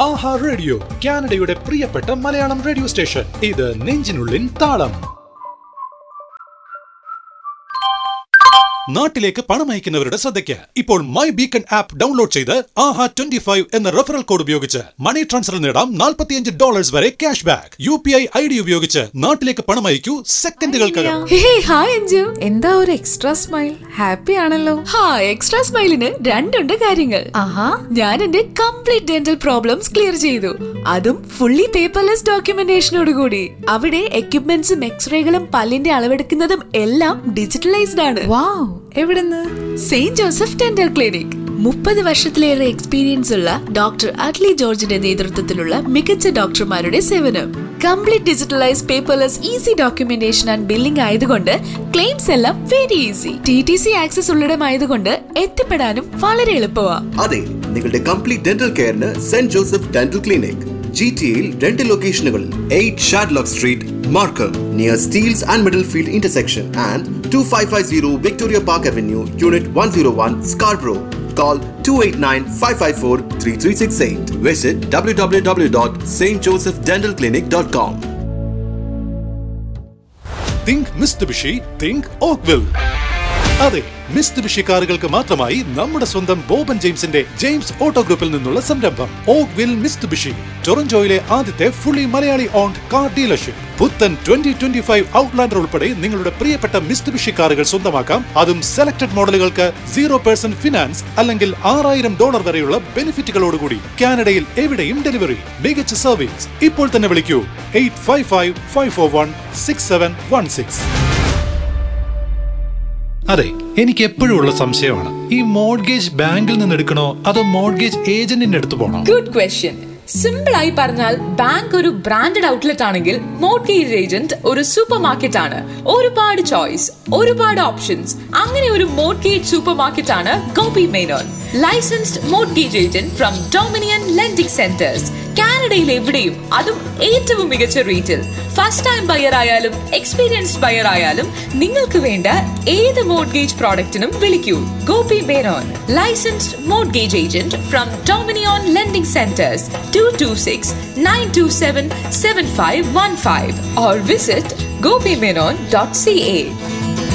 ആഹാ radio കാനഡയുടെ പ്രിയപ്പെട്ട Malayalam radio station ഇത് നെഞ്ചിനുള്ളിൻ താളം നാട്ടിലേക്ക് പണം അയക്കുന്നവരുടെ ശ്രദ്ധയ്ക്ക് ഇപ്പോൾ മൈ ബീക്കൺ ആപ്പ് ഡൗൺലോഡ് ചെയ്ത് ആഹ ട്വന്റി ഫൈവ് എന്ന റെഫറൽ കോഡ് ഉപയോഗിച്ച് മണി ട്രാൻസ്ഫർ നേടാം നാൽപ്പത്തിയഞ്ച് ഡോളേഴ്സ് വരെ cash back U P I I D ഉപയോഗിച്ച് നാട്ടിലേക്ക് പണം അയക്കൂ സെക്കൻഡുകൾക്കകം ഹേ ഹായ് അഞ്ജു എന്താ ഒരു എക്സ്ട്രാ സ്മൈൽ ഹാപ്പി ആണല്ലോ ഹാ എക്സ്ട്രാ സ്മൈലിന് രണ്ടുണ്ട് കാര്യങ്ങൾ ആഹാ ഞാൻ എന്റെ കംപ്ലീറ്റ് ഡെന്റൽ പ്രോബ്ലംസ് ക്ലിയർ ചെയ്തു അതും ഫുള്ളി പേപ്പർലെസ് ഡോക്യുമെന്റേഷനോട് കൂടി അവിടെ എക്യുപ്മെന്റ്സും എക്സ്റേകളും പല്ലിന്റെ അളവെടുക്കുന്നതും എല്ലാം ഡിജിറ്റലൈസ്ഡ് ആണ് വാവ് എവിടുന്ന് സെയിന്റ് ജോസഫ് ഡെന്റൽ ക്ലിനിക് മുപ്പത് വർഷത്തിലേറെ എക്സ്പീരിയൻസ് ഉള്ള ഡോക്ടർ അഡ്ലി ജോർജിന്റെ നേതൃത്വത്തിലുള്ള മികച്ച ഡോക്ടർമാരുടെ സേവനം complete digitalise paperless easy documentation and billing ആയതുകൊണ്ട് ക്ലെയിംസ് എല്ലാം very easy T T C access ഉള്ളിടമായതുകൊണ്ട് എത്തിപ്പെടാനും വളരെ എളുപ്പമാ അതെ നിങ്ങളുടെ കംപ്ലീറ്റ് ഡെന്റൽ കെയറിന് സെന്റ് ജോസഫ് ഡെന്റൽ ക്ലിനിക് ജി ടി എയിൽ രണ്ട് ലൊക്കേഷനുകളിൽ eight Shadlock street Markham near Steeles and Middlefield intersection and two five five zero Victoria park avenue unit one zero one Scarborough Call 289-554-3368. Visit www.stjosephdentalclinic.com. Think Mitsubishi think Oakville അതെ Mitsubishi കാറുകൾക്ക് മാത്രമായി നമ്മുടെ സ്വന്തം Boban ജെയിംസിന്റെ James auto ഗ്രൂപ്പിൽ നിന്നുള്ള സംരംഭം okay will Mitsubishi ടൊറന്റോയിലെ ആദ്യത്തെ fully Malayali owned car dealership പുത്തൻ ട്വന്റി ട്വന്റി ഫൈവ് ഔട്ട്ലാൻഡർ ഉൾപ്പെടെ നിങ്ങളുടെ പ്രിയപ്പെട്ട മിസ്തുബിഷി കാറുകൾ സ്വന്തമാക്കാം അതും സെലക്ടഡ് മോഡലുകൾക്ക് സീറോ പെർസെന്റ് ഫിനാൻസ് അല്ലെങ്കിൽ ആറായിരം ഡോളർ വരെയുള്ള ബെനിഫിറ്റുകളോടുകൂടി കാനഡയിൽ എവിടെയും ഡെലിവറി മികച്ച സർവീസ് ഇപ്പോൾ തന്നെ വിളിക്കൂ eight five five five four one six seven one six അതെ എനിക്ക് എപ്പോഴും ഉള്ള സംശയമാണ് ഈ മോഡ്ഗേജ് ബാങ്കിൽ നിന്ന് എടുക്കണോ അതോ മോഡ്ഗേജ് ഏജന്റിന്റെ അടുത്ത് പോകണോ ഗുഡ് ക്വസ്റ്റ്യൻ സിമ്പിൾ ആയി പറഞ്ഞാൽ ബാങ്ക് ഒരു ബ്രാൻഡഡ് ഔട്ട്ലെറ്റ് ആണെങ്കിൽ മോർഗേജ് ഏജന്റ് ഒരു സൂപ്പർ മാർക്കറ്റ് ആണ് ഒരുപാട് ചോയ്സ് ഒരുപാട് ഓപ്ഷൻസ് അങ്ങനെ ഒരു മോർഗേജ് സൂപ്പർ മാർക്കറ്റ് ആണ് Gopi Menon licensed mortgage agent from Dominion Lending Centres കാനഡയിൽ എവിടെയും അതും ഏറ്റവും മികച്ച റേറ്റിൽ ഫസ്റ്റ് ടൈം ബയർ ആയാലും എക്സ്പീരിയൻസ്ഡ് ബയർ ആയാലും നിങ്ങൾക്ക് വേണ്ട ഏത് മോർഗേജ് പ്രോഡക്റ്റിനും വിളിക്കൂ Gopi Menon licensed mortgage agent from Dominion Lending Centres two two six nine two seven seven five one five or visit Gopi Menon dot C A